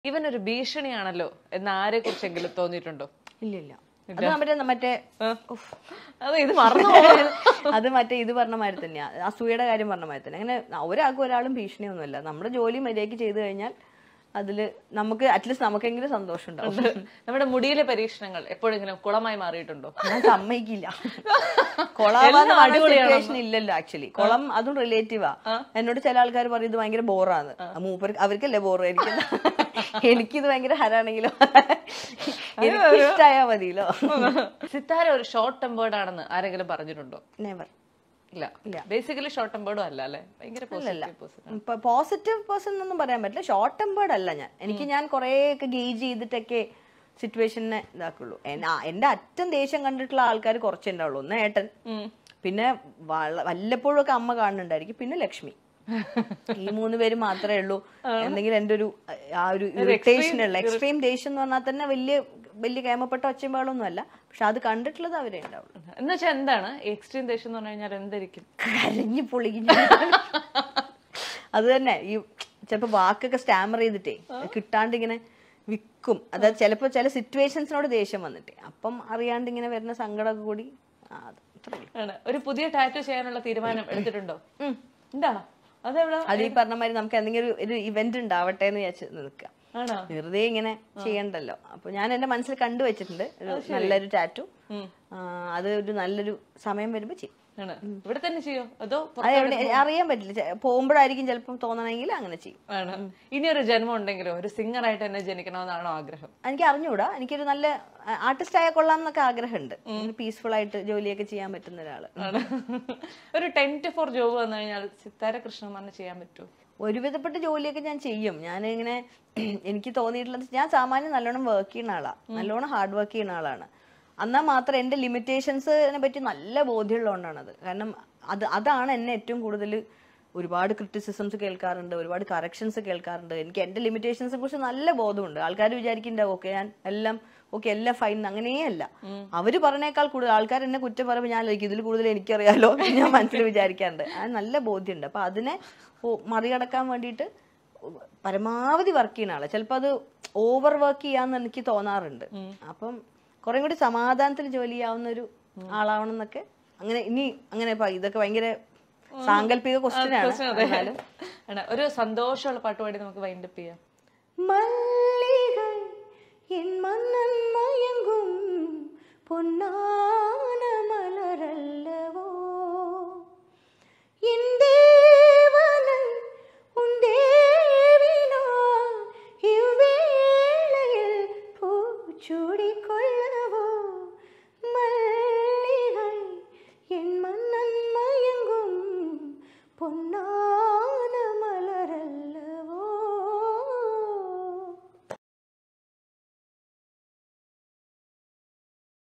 ഇവൻ ഒരു ഭീഷണിയാണല്ലോ എന്ന് ആരെ കുറിച്ചെങ്കിലും തോന്നിയിട്ടുണ്ടോ ഇല്ല ഇല്ല അത് മറ്റേ മറ്റേ ഉഫ്. അത് ഇത് മറന്നു അത് മറ്റേ ഇത് പറഞ്ഞ മാതിരി തന്നെയാ അസൂയയുടെ കാര്യം പറഞ്ഞ മാതിരി തന്നെ അങ്ങനെ ഒരാൾക്കും ഒരാളും ഭീഷണിയൊന്നുമില്ല നമ്മുടെ ജോലി മര്യാദയ്ക്ക് ചെയ്തു കഴിഞ്ഞാൽ അതില് നമുക്ക് അറ്റ്ലീസ്റ്റ് നമുക്കെങ്കിലും സന്തോഷം ഉണ്ടാവും നമ്മുടെ മുടിയിലെ പരീക്ഷണങ്ങൾ എപ്പോഴെങ്കിലും കുളമായി മാറിയിട്ടുണ്ടോ ഞാൻ സമ്മതിക്കില്ല കൊളാവാന്ന് എല്ലാം പറഞ്ഞ അടിപൊളിയാണെന്ന്. സിറ്റുവേഷൻ ഇല്ലല്ലോ ആക്ച്വലി കുളം അതും റിലേറ്റീവാ എന്നോട് ചില ആൾക്കാർ പറയും ഇത് ഭയങ്കര ബോറാന്ന് മൂപ്പർ അവർക്കല്ലേ ബോറ് എനിക്ക് എനിക്കിത് ഭയങ്കര ഹരാണെങ്കിലോ എനിക്ക് ഇഷ്ടായാ മതിയല്ലോ സിത്താര ഒരു ഷോർട്ട് ടെമ്പേർഡ് ആണെന്ന് ആരെങ്കിലും പറഞ്ഞിട്ടുണ്ടോ നെവർ ഇല്ല ബേസിക്കലി ഷോർട്ട് ടെമ്പേർഡും അല്ല അല്ലെ ഭയങ്കര പോസിറ്റീവ് പേഴ്സൺ പോസിറ്റീവ് പേഴ്സൺ എന്നൊന്നും പറയാൻ പറ്റില്ല ഷോർട്ട് ടെമ്പേർഡ് അല്ല ഞാൻ എനിക്ക് ഞാൻ കുറേ ഒക്കെ ഗേജ് ചെയ്തിട്ടൊക്കെ സിറ്റുവേഷനെ ഇതാക്കുള്ളൂ എൻ- ആ, എന്റെ അറ്റം ദേഷ്യം കണ്ടിട്ടുള്ള ആൾക്കാർ കുറച്ചേ ഉണ്ടാവുള്ളൂ ഒന്ന് ഏട്ടൻ പിന്നെ വള- വല്ലപ്പോഴും ഒക്കെ അമ്മ കാണുന്നുണ്ടായിരിക്കും പിന്നെ ലക്ഷ്മി ഈ മൂന്ന് പേര് മാത്രമേ ഉള്ളൂ എന്തെങ്കിലും എന്റെ ഒരു അഹ്, ആ ഒരു ഇറിറ്റേഷൻ ഉള്ള എക്സ്ട്രീം ദേഷ്യം എന്ന് പറഞ്ഞാൽ തന്നെ വലിയ വലിയ കേമപ്പെട്ട ഒച്ചമ്പാളൊന്നും അല്ല പക്ഷെ അത് കണ്ടിട്ടുള്ളത് അവരെ ഉണ്ടാവുള്ളൂ എന്ന് വെച്ചാൽ എന്താണ് എക്സ്ട്രീം ദേഷ്യം എന്ന് പറഞ്ഞു കഴിഞ്ഞാൽ എന്തായിരിക്കും കരഞ്ഞു പൊളിഞ്ഞു അത് തന്നെ ഈ ചിലപ്പോ വാക്കൊക്കെ സ്റ്റാമർ ചെയ്തിട്ടേ കിട്ടാണ്ട് ഇങ്ങനെ വിൽക്കും അതായത് ചിലപ്പോ ചില സിറ്റുവേഷൻസിനോട് ദേഷ്യം വന്നിട്ടേ അപ്പം അറിയാണ്ട് ഇങ്ങനെ വരുന്ന സങ്കടമൊക്കെ കൂടി ആ, അത് അത്രേ ഉള്ളൂ. ആണ് ഒരു പുതിയ ടാറ്റു ചെയ്യാനുള്ള തീരുമാനം എടുത്തിട്ടുണ്ടോ എന്താ അതെവിടാ അത് ഈ പറഞ്ഞ മാതിരി നമുക്ക് എന്തെങ്കിലും ഒരു- ഒരു ഇവന്റ് ഉണ്ടാവട്ടെ എന്ന് വിചാരിച്ച് നിൽക്കുക ആണോ വെറുതെ ഇങ്ങനെ ചെയ്യണ്ടല്ലോ അപ്പൊ ഞാൻ എന്റെ മനസ്സിൽ കണ്ടുവച്ചിട്ടുണ്ട് ഒരു നല്ലൊരു ടാറ്റു അത് ഒരു നല്ലൊരു സമയം വരുമ്പോ ചെയ്യും ആണ് ഇവിടെ തന്നെ ചെയ്യോ അതോ പുറ- അത് എവിടെ അറിയാൻ പറ്റില്ല ചെ- പോകുമ്പോഴായിരിക്കും ചിലപ്പം തോന്നണമെങ്കിൽ അങ്ങനെ ചെയ്യും ആണ് ഇനി ഒരു ജന്മം ഉണ്ടെങ്കിലോ ഒരു സിംഗർ ആയിട്ട് തന്നെ ജനിക്കണമെന്നാണോ ആഗ്രഹം എനിക്ക് അറിഞ്ഞുകൂടാ എനിക്കൊരു നല്ല ആർട്ടിസ്റ്റ് ആയ കൊള്ളാം എന്നൊക്കെ ആഗ്രഹമുണ്ട് പീസ്ഫുൾ ആയിട്ട് ജോലിയൊക്കെ ചെയ്യാൻ പറ്റുന്ന ഒരാള് ആണ് ഒരു ടെൻ ടു ഫോർ ജോബ് വന്നു കഴിഞ്ഞാൽ സിത്താര കൃഷ്ണമാറിന് ചെയ്യാൻ പറ്റുമോ ഒരുവിധപ്പെട്ട ജോലിയൊക്കെ ഞാൻ ചെയ്യും ഞാൻ ഇങ്ങനെ എനിക്ക് തോന്നിയിട്ടുള്ളത് ഞാൻ സാമാന്യം നല്ലോണം വർക്ക് ചെയ്യുന്ന ആളാ നല്ലോണം ഹാർഡ് വർക്ക് ചെയ്യുന്ന ആളാണ് എന്നാൽ മാത്രം എൻ്റെ ലിമിറ്റേഷൻസിനെ പറ്റി നല്ല ബോധ്യമുള്ളതുകൊണ്ടാണത് കാരണം അത് അതാണ് എന്നെ ഏറ്റവും കൂടുതൽ ഒരുപാട് ക്രിറ്റിസിസംസ് കേൾക്കാറുണ്ട് ഒരുപാട് കറക്ഷൻസ് കേൾക്കാറുണ്ട് എനിക്ക് എൻ്റെ ലിമിറ്റേഷൻസിനെ കുറിച്ച് നല്ല ബോധമുണ്ട് ആൾക്കാർ വിചാരിക്കുന്നുണ്ടാവും ഓക്കെ ഞാൻ എല്ലാം ഓക്കെ എല്ലാം ഫൈൻ അങ്ങനെയല്ല അവര് പറഞ്ഞേക്കാൾ കൂടുതൽ ആൾക്കാർ എന്നെ കുറ്റം പറയുമ്പോൾ ഞാൻ ലൈക്ക് ഇതിൽ കൂടുതൽ എനിക്കറിയാലോ എന്ന് ഞാൻ മനസ്സിൽ വിചാരിക്കാറുണ്ട് അത് നല്ല ബോധ്യമുണ്ട് അപ്പൊ അതിനെ ഓ- മറികടക്കാൻ വേണ്ടിയിട്ട് പരമാവധി വർക്ക് ചെയ്യുന്ന ആളാണ് ചിലപ്പോൾ അത് ഓവർ വർക്ക് ചെയ്യാന്ന് എനിക്ക് തോന്നാറുണ്ട് അപ്പം കുറെ കൂടി സമാധാനത്തിൽ ജോലി ചെയ്യാവുന്ന ഒരു ആളാവണം എന്നൊക്കെ അങ്ങനെ ഇനി അങ്ങനെ ഇപ്പൊ ഇതൊക്കെ ഭയങ്കര സാങ്കല്പിക ക്വസ്റ്റ്യൻ ആണ് ആണ് ഒരു സന്തോഷമുള്ള പാട്ട് പാടി നമുക്ക് വൈൻഡപ്പ് ചെയ്യാം മഞ്ഞ